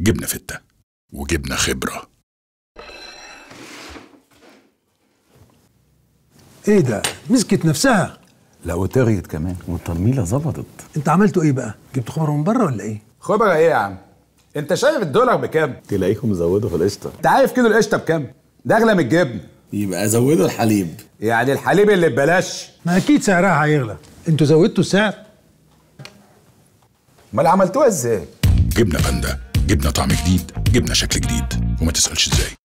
جبنة فتة وجبنة خبرة ايه ده مسكت نفسها لا وتغيت كمان والترميله ظبطت انت عملتوا ايه بقى جبتوا خبر من بره ولا ايه خبرة ايه يا عم انت شايف الدولار بكام تلاقيهم زودوا في القشطه انت عارف كيلو القشطه بكام ده اغلى من الجبن يبقى زودوا الحليب يعني الحليب اللي ببلاش ما اكيد سعرها هيغلى انتوا زودتوا السعر امال عملتوها ازاي جبنة باندا جبنة طعم جديد جبنة شكل جديد وما تسألش ازاي